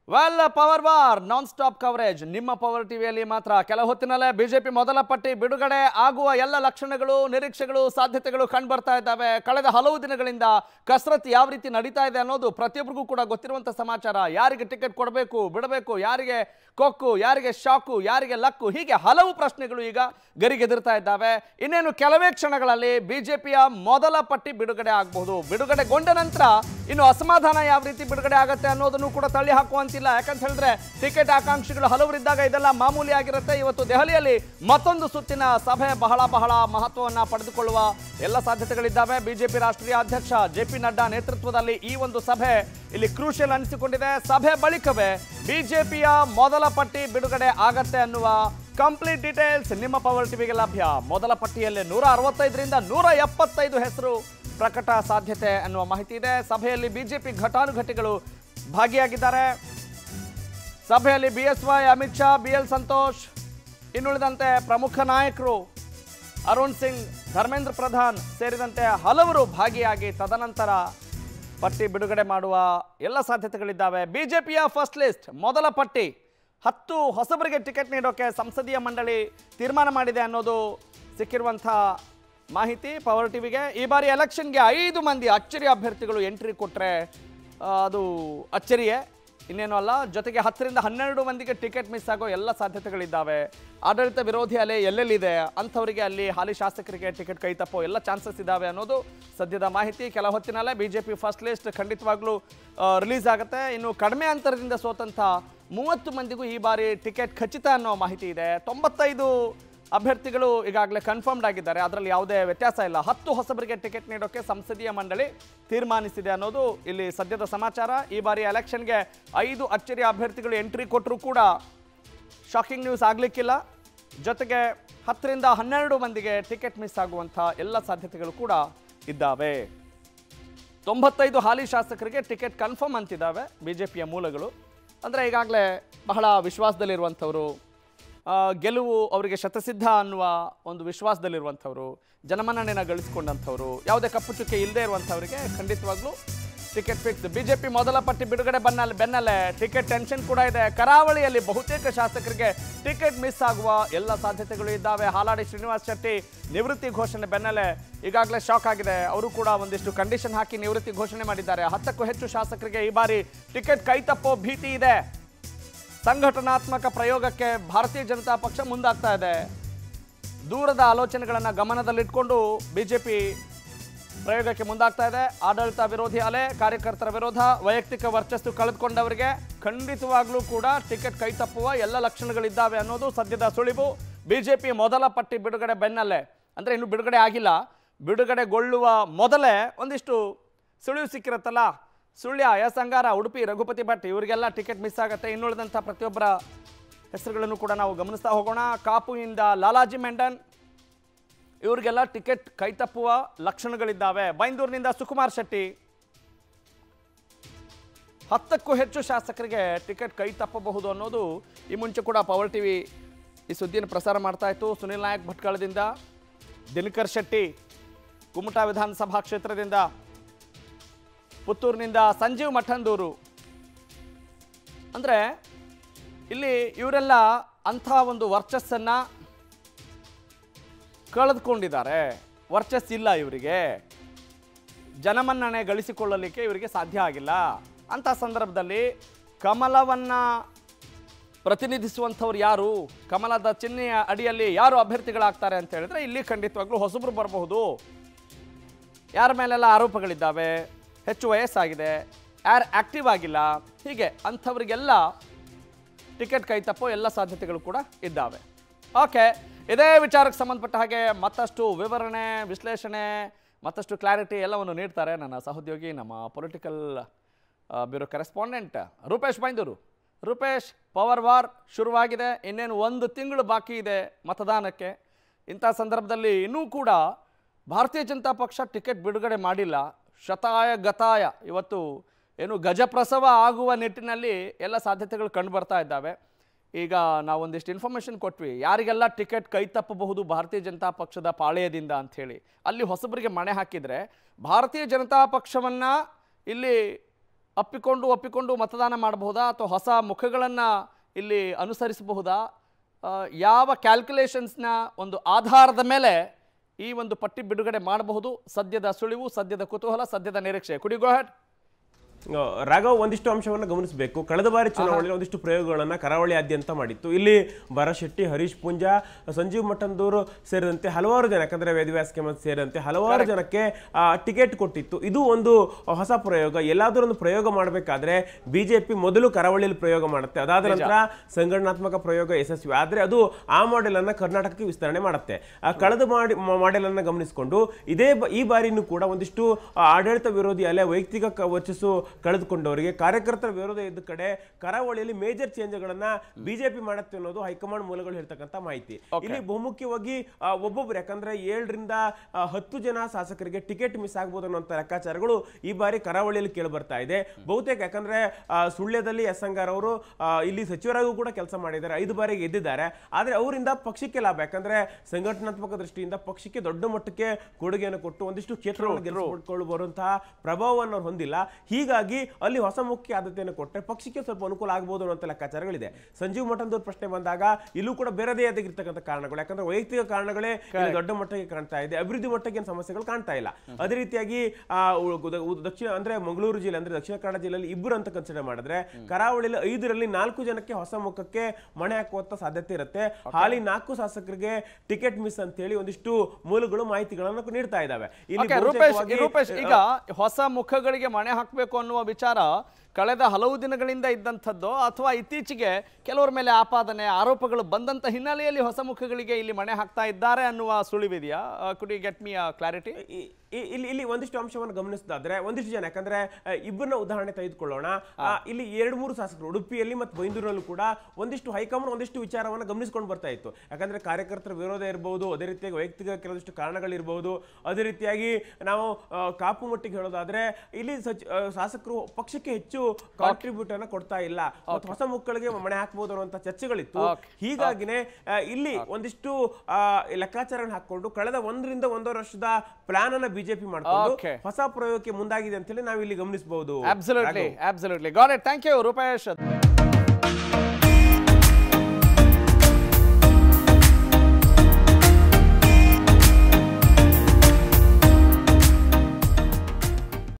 Well power bar non stop coverage ನಿಮ್ಮ power ಟಿವಿಯಲ್ಲಿ ಮಾತ್ರ ಕೆಲ ಹೊತ್ತಿನಲ್ಲೇ ಬಿಜೆಪಿ ಮೊದಲ ಪಟ್ಟಿ ಬಿಡುಗಡೆ ಆಗುವ ಎಲ್ಲ ಲಕ್ಷಣಗಳು ನಿರೀಕ್ಷೆಗಳು ಸಾಧ್ಯತೆಗಳು ಕಂಡು ಬರ್ತಾ ಇದ್ದಾವೆ ಕಳೆದ ಹಲವು ದಿನಗಳಿಂದ ಕಸರತ್ ಯಾವ ರೀತಿ ನಡೀತಾ ಇದೆ ಅನ್ನೋದು ಪ್ರತಿಯೊಬ್ಬರಿಗೂ ಕೂಡ ಗೊತ್ತಿರುವಂಥ ಸಮಾಚಾರ ಯಾರಿಗೆ ಟಿಕೆಟ್ ಕೊಡಬೇಕು ಬಿಡಬೇಕು ಯಾರಿಗೆ ಕೊಕ್ಕು ಯಾರಿಗೆ ಶಾಕು ಯಾರಿಗೆ ಲಕ್ಕು ಹೀಗೆ ಹಲವು ಪ್ರಶ್ನೆಗಳು ಈಗ ಗರಿಗೆದಿರ್ತಾ ಇದ್ದಾವೆ ಇನ್ನೇನು ಕೆಲವೇ ಕ್ಷಣಗಳಲ್ಲಿ ಬಿಜೆಪಿಯ ಮೊದಲ ಪಟ್ಟಿ ಬಿಡುಗಡೆ ಆಗಬಹುದು ಬಿಡುಗಡೆಗೊಂಡ ನಂತರ ಇನ್ನು ಅಸಮಾಧಾನ ಯಾವ ರೀತಿ ಬಿಡುಗಡೆ ಆಗುತ್ತೆ ಅನ್ನೋದನ್ನು ಕೂಡ ತಳ್ಳಿ ಹಾಕುವಂತಿಲ್ಲ ಯಾಕಂತ ಹೇಳಿದ್ರೆ ಟಿಕೆಟ್ ಆಕಾಂಕ್ಷಿಗಳು ಹಲವರಿದ್ದಾಗ ಇದೆಲ್ಲ ಮಾಮೂಲಿ ಆಗಿರುತ್ತೆ ಇವತ್ತು ದೆಹಲಿಯಲ್ಲಿ ಮತ್ತೊಂದು ಸುತ್ತಿನ ಸಭೆ ಬಹಳ ಬಹಳ ಮಹತ್ವವನ್ನ ಪಡೆದುಕೊಳ್ಳುವ ಎಲ್ಲ ಸಾಧ್ಯತೆಗಳಿದ್ದಾವೆ ಬಿಜೆಪಿ ರಾಷ್ಟ್ರೀಯ ಅಧ್ಯಕ್ಷ ಜೆ ಪಿ ನಡ್ಡಾ ನೇತೃತ್ವದಲ್ಲಿ ಈ ಒಂದು ಸಭೆ ಇಲ್ಲಿ ಕ್ರೂಷಿಯಲ್ ಅನಿಸಿಕೊಂಡಿದೆ ಸಭೆ ಬಳಿಕವೇ ಬಿಜೆಪಿಯ ಮೊದಲ ಪಟ್ಟಿ ಬಿಡುಗಡೆ ಆಗತ್ತೆ ಅನ್ನುವ ಕಂಪ್ಲೀಟ್ ಡೀಟೇಲ್ಸ್ ನಿಮ್ಮ ಪವರ್ ಟಿವಿಗೆ ಲಭ್ಯ ಮೊದಲ ಪಟ್ಟಿಯಲ್ಲಿ ನೂರ ಅರವತ್ತೈದರಿಂದ ನೂರ ಎಪ್ಪತ್ತೈದು ಹೆಸರು ಪ್ರಕಟ ಸಾಧ್ಯತೆ ಅನ್ನುವ ಮಾಹಿತಿ ಇದೆ ಸಭೆಯಲ್ಲಿ ಬಿಜೆಪಿ ಘಟಾನುಘಟಿಗಳು ಭಾಗಿಯಾಗಿದ್ದಾರೆ ಸಭೆಯಲ್ಲಿ B S Y Amit Shah B L Santosh ಇನ್ನುಳಿದಂತೆ ಪ್ರಮುಖ ನಾಯಕರು ಅರುಣ್ ಸಿಂಗ್ ಧರ್ಮೇಂದ್ರ ಪ್ರಧಾನ್ ಸೇರಿದಂತೆ ಹಲವರು ಭಾಗಿಯಾಗಿ ತದನಂತರ ಪಟ್ಟಿ ಬಿಡುಗಡೆ ಮಾಡುವ ಎಲ್ಲ ಸಾಧ್ಯತೆಗಳಿದ್ದಾವೆ ಬಿಜೆಪಿಯ ಫಸ್ಟ್ ಲಿಸ್ಟ್ ಮೊದಲ ಪಟ್ಟಿ ಹತ್ತು ಹೊಸಬರಿಗೆ ಟಿಕೆಟ್ ನೀಡೋಕೆ ಸಂಸದೀಯ ಮಂಡಳಿ ತೀರ್ಮಾನ ಮಾಡಿದೆ ಅನ್ನೋದು ಸಿಕ್ಕಿರುವಂಥ ಮಾಹಿತಿ ಪವರ್ ಟಿವಿಗೆ ಈ ಬಾರಿ ಎಲೆಕ್ಷನ್ಗೆ ಐದು ಮಂದಿ ಅಚ್ಚರಿ ಅಭ್ಯರ್ಥಿಗಳು ಎಂಟ್ರಿ ಕೊಟ್ಟರೆ ಅದು ಅಚ್ಚರಿಯೇ ಇನ್ನೇನು ಅಲ್ಲ ಜೊತೆಗೆ ಹತ್ತರಿಂದ ಹನ್ನೆರಡು ಮಂದಿಗೆ ಟಿಕೆಟ್ ಮಿಸ್ ಆಗೋ ಎಲ್ಲ ಸಾಧ್ಯತೆಗಳಿದ್ದಾವೆ ಆಡಳಿತ ವಿರೋಧಿ ಅಲೆ ಎಲ್ಲೆಲ್ಲಿದೆ ಅಂಥವರಿಗೆ ಅಲ್ಲಿ ಹಾಲಿ ಶಾಸಕರಿಗೆ ಟಿಕೆಟ್ ಕೈ ತಪ್ಪೋ ಎಲ್ಲ ಚಾನ್ಸಸ್ ಇದ್ದಾವೆ ಅನ್ನೋದು ಸದ್ಯದ ಮಾಹಿತಿ ಕೆಲ ಹೊತ್ತಿನಲ್ಲೇ B J P first list ಖಂಡಿತವಾಗ್ಲೂ ರಿಲೀಸ್ ಆಗುತ್ತೆ ಇನ್ನು ಕಡಿಮೆ ಅಂತರದಿಂದ ಸೋತಂಥ ಮೂವತ್ತು ಮಂದಿಗೂ ಈ ಬಾರಿ ಟಿಕೆಟ್ ಖಚಿತ ಅನ್ನೋ ಮಾಹಿತಿ ಇದೆ ತೊಂಬತ್ತೈದು ಅಭ್ಯರ್ಥಿಗಳು ಈಗಾಗಲೇ ಕನ್ಫರ್ಮ್ಡ್ ಆಗಿದ್ದಾರೆ ಅದರಲ್ಲಿ ಯಾವುದೇ ವ್ಯತ್ಯಾಸ ಇಲ್ಲ ಹತ್ತು ಹೊಸಬರಿಗೆ ಟಿಕೆಟ್ ನೀಡೋಕೆ ಸಂಸದೀಯ ಮಂಡಳಿ ತೀರ್ಮಾನಿಸಿದೆ ಅನ್ನೋದು ಇಲ್ಲಿ ಸದ್ಯದ ಸಮಾಚಾರ ಈ ಬಾರಿ ಎಲೆಕ್ಷನ್ಗೆ ಐದು ಅಚ್ಚರಿ ಅಭ್ಯರ್ಥಿಗಳು ಎಂಟ್ರಿ ಕೊಟ್ಟರೂ ಕೂಡ ಶಾಕಿಂಗ್ ನ್ಯೂಸ್ ಆಗಲಿಕ್ಕಿಲ್ಲ ಜೊತೆಗೆ ಹತ್ತರಿಂದ ಹನ್ನೆರಡು ಮಂದಿಗೆ ಟಿಕೆಟ್ ಮಿಸ್ ಆಗುವಂಥ ಎಲ್ಲ ಸಾಧ್ಯತೆಗಳು ಕೂಡ ಇದ್ದಾವೆ ತೊಂಬತ್ತೈದು ಹಾಲಿ ಶಾಸಕರಿಗೆ ಟಿಕೆಟ್ ಕನ್ಫರ್ಮ್ ಅಂತಿದ್ದಾವೆ ಬಿ ಜೆ ಪಿಯ ಮೂಲಗಳು ಅಂದರೆ ಈಗಾಗಲೇ ಬಹಳ ವಿಶ್ವಾಸದಲ್ಲಿರುವಂಥವರು ಆ, ಗೆಲುವು ಅವರಿಗೆ ಶತಸಿದ್ಧ ಅನ್ನುವ ಒಂದು ವಿಶ್ವಾಸದಲ್ಲಿರುವಂಥವ್ರು ಜನಮನ್ನಣೆನ ಗಳಿಸ್ಕೊಂಡಂಥವ್ರು ಯಾವುದೇ ಕಪ್ಪು ಚುಕ್ಕೆ ಇಲ್ಲದೆ ಇರುವಂಥವರಿಗೆ ಖಂಡಿತವಾಗ್ಲೂ ಟಿಕೆಟ್ ಫಿಕ್ಸ್ ಬಿಜೆಪಿ ಮೊದಲ ಪಟ್ಟಿ ಬಿಡುಗಡೆ ಬನ್ನಲ್ಲಿ ಬೆನ್ನಲ್ಲೇ ಟಿಕೆಟ್ ಟೆನ್ಷನ್ ಕೂಡ ಇದೆ ಕರಾವಳಿಯಲ್ಲಿ ಬಹುತೇಕ ಶಾಸಕರಿಗೆ ಟಿಕೆಟ್ ಮಿಸ್ ಆಗುವ ಎಲ್ಲ ಸಾಧ್ಯತೆಗಳು ಇದ್ದಾವೆ ಹಾಲಾಡಿ ಶ್ರೀನಿವಾಸ್ ಶೆಟ್ಟಿ ನಿವೃತ್ತಿ ಘೋಷಣೆ ಬೆನ್ನಲ್ಲೇ ಈಗಾಗಲೇ ಶಾಕ್ ಆಗಿದೆ ಅವರು ಕೂಡ ಒಂದಿಷ್ಟು ಕಂಡೀಷನ್ ಹಾಕಿ ನಿವೃತ್ತಿ ಘೋಷಣೆ ಮಾಡಿದ್ದಾರೆ ಹತ್ತಕ್ಕೂ ಹೆಚ್ಚು ಶಾಸಕರಿಗೆ ಈ ಬಾರಿ ಟಿಕೆಟ್ ಕೈ ತಪ್ಪೋ ಭೀತಿ ಇದೆ ಸಂಘಟನಾತ್ಮಕ ಪ್ರಯೋಗಕ್ಕೆ ಭಾರತೀಯ ಜನತಾ ಪಕ್ಷ ಮುಂದಾಗ್ತಾ ಇದೆ ದೂರದ ಆಲೋಚನೆಗಳನ್ನು ಗಮನದಲ್ಲಿಟ್ಕೊಂಡು ಬಿಜೆಪಿ ಪ್ರಯೋಗಕ್ಕೆ ಮುಂದಾಗ್ತಾ ಇದೆ ಆಡಳಿತ ವಿರೋಧಿ ಅಲೆ ಕಾರ್ಯಕರ್ತರ ವಿರೋಧ ವೈಯಕ್ತಿಕ ವರ್ಚಸ್ಸು ಕಳೆದುಕೊಂಡವರಿಗೆ ಖಂಡಿತವಾಗ್ಲೂ ಕೂಡ ಟಿಕೆಟ್ ಕೈ ತಪ್ಪುವ ಎಲ್ಲ ಲಕ್ಷಣಗಳಿದ್ದಾವೆ ಅನ್ನೋದು ಸದ್ಯದ ಸುಳಿವು ಬಿಜೆಪಿ ಮೊದಲ ಪಟ್ಟಿ ಬಿಡುಗಡೆ ಬೆನ್ನಲ್ಲೇ ಅಂದರೆ ಇನ್ನು ಬಿಡುಗಡೆ ಆಗಿಲ್ಲ ಬಿಡುಗಡೆಗೊಳ್ಳುವ ಮೊದಲೇ ಒಂದಿಷ್ಟು ಸುಳಿವು ಸಿಕ್ಕಿರುತ್ತಲ್ಲ ಸುಳ್ಯ ಎಸ್ ಅಂಗಾರ ಉಡುಪಿ ರಘುಪತಿ ಭಟ್ ಇವರಿಗೆಲ್ಲ ಟಿಕೆಟ್ ಮಿಸ್ ಆಗುತ್ತೆ ಇನ್ನುಳಿದಂಥ ಪ್ರತಿಯೊಬ್ಬರ ಹೆಸರುಗಳನ್ನು ಕೂಡ ನಾವು ಗಮನಿಸ್ತಾ ಹೋಗೋಣ ಕಾಪುಯಿಂದ ಲಾಲಾಜಿ ಮೆಂಡನ್ ಇವರಿಗೆಲ್ಲ ಟಿಕೆಟ್ ಕೈತಪ್ಪುವ ಲಕ್ಷಣಗಳಿದ್ದಾವೆ ಬೈಂದೂರಿನಿಂದ ಸುಕುಮಾರ್ ಶೆಟ್ಟಿ ಹತ್ತಕ್ಕೂ ಹೆಚ್ಚು ಶಾಸಕರಿಗೆ ಟಿಕೆಟ್ ಕೈ ತಪ್ಪಬಹುದು ಅನ್ನೋದು ಈ ಮುಂಚೆ ಕೂಡ ಪವರ್ ಟಿವಿ ಈ ಸುದ್ದಿಯನ್ನು ಪ್ರಸಾರ ಮಾಡ್ತಾ ಇತ್ತು ಸುನಿಲ್ ನಾಯಕ್ ಭಟ್ಕಳದಿಂದ ದಿನಕರ್ ಶೆಟ್ಟಿ ಕುಮಟಾ ವಿಧಾನಸಭಾ ಕ್ಷೇತ್ರದಿಂದ ಪುತ್ತೂರಿನಿಂದ ಸಂಜೀವ್ ಮಠಂದೂರು ಅಂದರೆ ಇಲ್ಲಿ ಇವರೆಲ್ಲ ಅಂಥ ಒಂದು ವರ್ಚಸ್ಸನ್ನು ಕಳೆದುಕೊಂಡಿದ್ದಾರೆ ವರ್ಚಸ್ಸಿಲ್ಲ ಇವರಿಗೆ ಜನಮನ್ನಣೆ ಗಳಿಸಿಕೊಳ್ಳಲಿಕ್ಕೆ ಇವರಿಗೆ ಸಾಧ್ಯ ಆಗಿಲ್ಲ ಅಂಥ ಸಂದರ್ಭದಲ್ಲಿ ಕಮಲವನ್ನು ಪ್ರತಿನಿಧಿಸುವಂಥವ್ರು ಯಾರು ಕಮಲದ ಚಿಹ್ನೆಯ ಅಡಿಯಲ್ಲಿ ಯಾರು ಅಭ್ಯರ್ಥಿಗಳಾಗ್ತಾರೆ ಅಂತ ಹೇಳಿದ್ರೆ ಇಲ್ಲಿ ಖಂಡಿತವಾಗ್ಲೂ ಹೊಸಬರು ಬರಬಹುದು ಯಾರ ಮೇಲೆಲ್ಲ ಆರೋಪಗಳಿದ್ದಾವೆ ಹೆಚ್ಚು ವಯಸ್ಸಾಗಿದೆ ಯಾರು ಆಕ್ಟಿವ್ ಆಗಿಲ್ಲ ಹೀಗೆ ಅಂಥವ್ರಿಗೆಲ್ಲ ಟಿಕೆಟ್ ಕೈ ತಪ್ಪೋ ಎಲ್ಲ ಸಾಧ್ಯತೆಗಳು ಕೂಡ ಇದ್ದಾವೆ ಓಕೆ ಇದೇ ವಿಚಾರಕ್ಕೆ ಸಂಬಂಧಪಟ್ಟ ಹಾಗೆ ಮತ್ತಷ್ಟು ವಿವರಣೆ ವಿಶ್ಲೇಷಣೆ ಮತ್ತಷ್ಟು ಕ್ಲಾರಿಟಿ ಎಲ್ಲವನ್ನು ನೀಡ್ತಾರೆ ನನ್ನ ಸಹೋದ್ಯೋಗಿ ನಮ್ಮ political bureau correspondent Rupesh Byndoor Rupesh power war ಶುರುವಾಗಿದೆ ಇನ್ನೇನು ಒಂದು ತಿಂಗಳು ಬಾಕಿ ಇದೆ ಮತದಾನಕ್ಕೆ ಇಂಥ ಸಂದರ್ಭದಲ್ಲಿ ಇನ್ನೂ ಕೂಡ ಭಾರತೀಯ ಜನತಾ ಪಕ್ಷ ಟಿಕೆಟ್ ಬಿಡುಗಡೆ ಮಾಡಿಲ್ಲ ಶತಾಯ ಗತಾಯ ಇವತ್ತು ಏನು ಗಜಪ್ರಸವ ಆಗುವ ನಿಟ್ಟಿನಲ್ಲಿ ಎಲ್ಲ ಸಾಧ್ಯತೆಗಳು ಕಂಡು ಬರ್ತಾ ಇದ್ದಾವೆ ಈಗ ನಾವೊಂದಿಷ್ಟು ಇನ್ಫಾರ್ಮೇಷನ್ ಕೊಟ್ವಿ ಯಾರಿಗೆಲ್ಲ ಟಿಕೆಟ್ ಕೈ ತಪ್ಪಬಹುದು ಭಾರತೀಯ ಜನತಾ ಪಕ್ಷದ ಪಾಳೆಯದಿಂದ ಅಂಥೇಳಿ ಅಲ್ಲಿ ಹೊಸಬರಿಗೆ ಮಣೆ ಹಾಕಿದರೆ ಭಾರತೀಯ ಜನತಾ ಪಕ್ಷವನ್ನು ಇಲ್ಲಿ ಅಪ್ಪಿಕೊಂಡು ಒಪ್ಪಿಕೊಂಡು ಮತದಾನ ಮಾಡಬಹುದಾ ಅಥವಾ ಹೊಸ ಮುಖಗಳನ್ನು ಇಲ್ಲಿ ಅನುಸರಿಸಬಹುದಾ ಆ, ಯಾವ ಕ್ಯಾಲ್ಕುಲೇಷನ್ಸ್ನ ಒಂದು ಆಧಾರದ ಮೇಲೆ ಈ ಒಂದು ಪಟ್ಟಿ ಬಿಡುಗಡೆ ಮಾಡಬಹುದು ಸದ್ಯದ ಸುಳಿವು ಸದ್ಯದ ಕುತೂಹಲ ಸದ್ಯದ ನಿರೀಕ್ಷೆ ಕುಡಿ ಗೋಹೆಡ್ ಆ, ರಾಘವ್ ಒಂದಿಷ್ಟು ಅಂಶವನ್ನು ಗಮನಿಸಬೇಕು ಕಳೆದ ಬಾರಿ ಚುನಾವಣೆಯಲ್ಲಿ ಒಂದಿಷ್ಟು ಪ್ರಯೋಗಗಳನ್ನ ಕರಾವಳಿಯಾದ್ಯಂತ ಮಾಡಿತ್ತು ಇಲ್ಲಿ ಭರಶೆಟ್ಟಿ ಹರೀಶ್ ಪುಂಜಾ ಸಂಜೀವ್ ಮಠಂದೂರು ಸೇರಿದಂತೆ ಹಲವಾರು ಜನ ಯಾಕಂದ್ರೆ ವೇದವ್ಯಾಸ ಕೆಮತ್ ಸೇರಿದಂತೆ ಹಲವಾರು ಜನಕ್ಕೆ ಆ, ಟಿಕೆಟ್ ಕೊಟ್ಟಿತ್ತು ಇದು ಒಂದು ಹೊಸ ಪ್ರಯೋಗ ಎಲ್ಲಾದರೂ ಒಂದು ಪ್ರಯೋಗ ಮಾಡಬೇಕಾದ್ರೆ ಬಿಜೆಪಿ ಮೊದಲು ಕರಾವಳಿಯಲ್ಲಿ ಪ್ರಯೋಗ ಮಾಡುತ್ತೆ ಅದಾದ ನಂತರ ಸಂಘಟನಾತ್ಮಕ ಪ್ರಯೋಗ ಯಶಸ್ವಿ ಆದ್ರೆ ಅದು ಆ ಮಾಡೆಲ್ ಅನ್ನ ಕರ್ನಾಟಕಕ್ಕೆ ವಿಸ್ತರಣೆ ಮಾಡುತ್ತೆ ಆ ಕಳೆದ ಮಾಡಿ ಮಾಡೆಲ್ ಅನ್ನ ಗಮನಿಸಿಕೊಂಡು ಇದೇ ಬ- ಈ ಬಾರಿನೂ ಕೂಡ ಒಂದಿಷ್ಟು ಆ, ಆಡಳಿತ ವಿರೋಧಿ ಅಲೆ ವೈಯಕ್ತಿಕ ಕ- ವರ್ಚಸ್ಸು ಕಳೆದುಕೊಂಡವರಿಗೆ ಕಾರ್ಯಕರ್ತರ ವಿರೋಧ ಇದ್ದ ಕಡೆ ಕರಾವಳಿಯಲ್ಲಿ ಮೇಜರ್ ಚೇಂಜ್ಗಳನ್ನ ಬಿಜೆಪಿ ಮಾಡುತ್ತೆ ಅನ್ನೋದು ಹೈಕಮಾಂಡ್ ಮೂಲಗಳು ಹೇಳ್ತಕ್ಕಂಥ ಮಾಹಿತಿ ಇಲ್ಲಿ ಬಹುಮುಖ್ಯವಾಗಿ ಆ, ಒಬ್ಬೊಬ್ರು ಯಾಕಂದ್ರೆ ಏಳರಿಂದ ಆ, ಹತ್ತು ಜನ ಶಾಸಕರಿಗೆ ಟಿಕೆಟ್ ಮಿಸ್ ಆಗ್ಬೋದು ಅನ್ನುವಂಥ ಲೆಕ್ಕಾಚಾರಗಳು ಈ ಬಾರಿ ಕರಾವಳಿಯಲ್ಲಿ ಕೇಳಿ ಬರ್ತಾ ಇದೆ ಬಹುತೇಕ ಯಾಕಂದ್ರೆ ಆ, ಸುಳ್ಯದಲ್ಲಿ ಎಸ್ ಅಂಗಾರ್ ಅವರು ಆ, ಇಲ್ಲಿ ಸಚಿವರಾಗೂ ಕೂಡ ಕೆಲಸ ಮಾಡಿದ್ದಾರೆ ಐದು ಬಾರಿ ಗೆದ್ದಿದ್ದಾರೆ ಆದ್ರೆ ಅವರಿಂದ ಪಕ್ಷಕ್ಕೆ ಲಾಭ ಯಾಕಂದ್ರೆ ಸಂಘಟನಾತ್ಮಕ ದೃಷ್ಟಿಯಿಂದ ಪಕ್ಷಕ್ಕೆ ದೊಡ್ಡ ಮಟ್ಟಕ್ಕೆ ಕೊಡುಗೆಯನ್ನು ಕೊಟ್ಟು ಒಂದಿಷ್ಟು ಕ್ಷೇತ್ರಗಳನ್ನು ಗೆಲ್ಲಿಸಿಕೊಳ್ಳು ಬರುವಂತಹ ಪ್ರಭಾವವನ್ನು ಅವ್ರು ಹೊಂದಿಲ್ಲ ಹೀಗಾಗಿ ಅಲ್ಲಿ ಹೊಸ ಮುಖ್ಯ ಆದ್ಯತೆಯನ್ನು ಕೊಟ್ಟರೆ ಪಕ್ಷಕ್ಕೆ ಸ್ವಲ್ಪ ಅನುಕೂಲ ಆಗಬಹುದು ಅನ್ನುವಂಥ ಲೆಕ್ಕಾಚಾರಗಳಿದೆ ಸಂಜೀವ್ ಮಠಂದೂರ್ ಪ್ರಶ್ನೆ ಬಂದಾಗ ಇಲ್ಲೂ ಕೂಡ ಬೇರೆದೇ ಆಗಿರ್ತಕ್ಕಂಥ ಕಾರಣಗಳು ಯಾಕಂದ್ರೆ ವೈಯಕ್ತಿಕ ಕಾರಣಗಳೇ ಇಲ್ಲಿ ದೊಡ್ಡ ಮಟ್ಟಕ್ಕೆ ಕಾಣ್ತಾ ಇದೆ ಅಭಿವೃದ್ಧಿ ಮಟ್ಟಕ್ಕೆ ಏನು ಸಮಸ್ಯೆಗಳು ಕಾಣ್ತಾ ಇಲ್ಲ ಅದೇ ರೀತಿಯಾಗಿ ಆ, ಉ- ಉದ- ಉ- ದಕ್ಷಿಣ ಅಂದ್ರೆ ಮಂಗಳೂರು ಜಿಲ್ಲೆ ಅಂದ್ರೆ ದಕ್ಷಿಣ ಕನ್ನಡ ಜಿಲ್ಲೆಯಲ್ಲಿ ಇಬ್ಬರು ಅಂತ ಕನ್ಸಿಡರ್ ಮಾಡಿದ್ರೆ ಕರಾವಳಿಯಲ್ಲಿ ಐದರಲ್ಲಿ ನಾಲ್ಕು ಜನಕ್ಕೆ ಹೊಸ ಮುಖಕ್ಕೆ ಮಣೆ ಹಾಕುವಂತ ಸಾಧ್ಯತೆ ಇರುತ್ತೆ ಹಾಲಿ ನಾಲ್ಕು ಶಾಸಕರಿಗೆ ಟಿಕೆಟ್ ಮಿಸ್ ಅಂತ ಹೇಳಿ ಒಂದಿಷ್ಟು ಮೂಲಗಳು ಮಾಹಿತಿಗಳನ್ನು ನೀಡ್ತಾ ಇದ್ದಾವೆ ಇಲ್ಲಿ ಓಕೆ ರೂಪೇಶ್ ಬಹುತೇಕವಾಗಿ, ರೂಪೇಶ್ ಈಗ ಹೊಸ ಮುಖಗಳಿಗೆ ಮಣೆ ಹಾಕಬೇಕು ಅನ್ನುವ ವಿಚಾರ ಕಳೆದ ಹಲವು ದಿನಗಳಿಂದ ಇದ್ದಂಥದ್ದು ಅಥವಾ ಇತ್ತೀಚೆಗೆ ಕೆಲವರ ಮೇಲೆ ಆಪಾದನೆ ಆರೋಪಗಳು ಬಂದಂತ ಹಿನ್ನೆಲೆಯಲ್ಲಿ ಹೊಸ ಮುಖಗಳಿಗೆ ಇಲ್ಲಿ ಮಣೆ ಹಾಕ್ತಾ ಇದ್ದಾರೆ ಅನ್ನುವ ಸುಳಿವಿದೆಯಾ could you get me clarity ಇ- ಇ- ಇಲ್ಲಿ ಇಲ್ಲಿ ಒಂದಿಷ್ಟು ಅಂಶವನ್ನು ಗಮನಿಸಿದಾದ್ರೆ ಒಂದಿಷ್ಟು ಜನ ಯಾಕಂದ್ರೆ ಆ, ಇಬ್ಬರನ್ನ ಉದಾಹರಣೆ ತೆಗೆದುಕೊಳ್ಳೋಣ ಆ, ಇಲ್ಲಿ ಎರಡು ಮೂರು ಶಾಸಕರು ಉಡುಪಿಯಲ್ಲಿ ಮತ್ತು ಬೈಂದೂರಲ್ಲೂ ಕೂಡ ಒಂದಿಷ್ಟು ಹೈಕಮಾಂಡ್ ಒಂದಿಷ್ಟು ವಿಚಾರವನ್ನು ಗಮನಿಸಿಕೊಂಡು ಬರ್ತಾ ಇತ್ತು ಯಾಕಂದ್ರೆ ಕಾರ್ಯಕರ್ತರ ವಿರೋಧ ಇರಬಹುದು ಅದೇ ರೀತಿಯಾಗಿ ವೈಯಕ್ತಿಕ ಕೆಲವೊಂದಿಷ್ಟು ಕಾರಣಗಳಿರ್ಬೋದು ಅದೇ ರೀತಿಯಾಗಿ ನಾವು ಆ, ಕಾಪು ಮಟ್ಟಿಗೆ ಹೇಳೋದಾದ್ರೆ ಇಲ್ಲಿ ಸಚ್ ಆ, ಶಾಸಕರು ಪಕ್ಷಕ್ಕೆ ಹೆಚ್ಚು ಕಾಂಟ್ರಿಬ್ಯೂಟ್ ಅನ್ನ ಕೊಡ್ತಾ ಇಲ್ಲ ಮತ್ತು ಹೊಸ ಮುಕ್ಕಳಿಗೆ ಮಣೆ ಹಾಕಬಹುದು ಅನ್ನುವಂಥ ಚರ್ಚೆಗಳಿತ್ತು Okay. ಹೀಗಾಗಿನೇ ಆ, ಇಲ್ಲಿ ಒಂದಿಷ್ಟು ಆ, ಲೆಕ್ಕಾಚಾರಗಳನ್ನ ಹಾಕೊಂಡು ಕಳೆದ ಒಂದರಿಂದ ಒಂದೂವರೆ ವರ್ಷದ ಪ್ಲಾನ್ ಅನ್ನ ಬಿಜೆಪಿ ಮಾಡ್ಕೊಂಡು Okay. ಹೊಸ ಪ್ರಯೋಗಕ್ಕೆ ಮುಂದಾಗಿದೆ ಅಂತೇಳಿ ನಾವು ಇಲ್ಲಿ ಗಮನಿಸಬಹುದು absolutely absolutely got it thank you Rupesh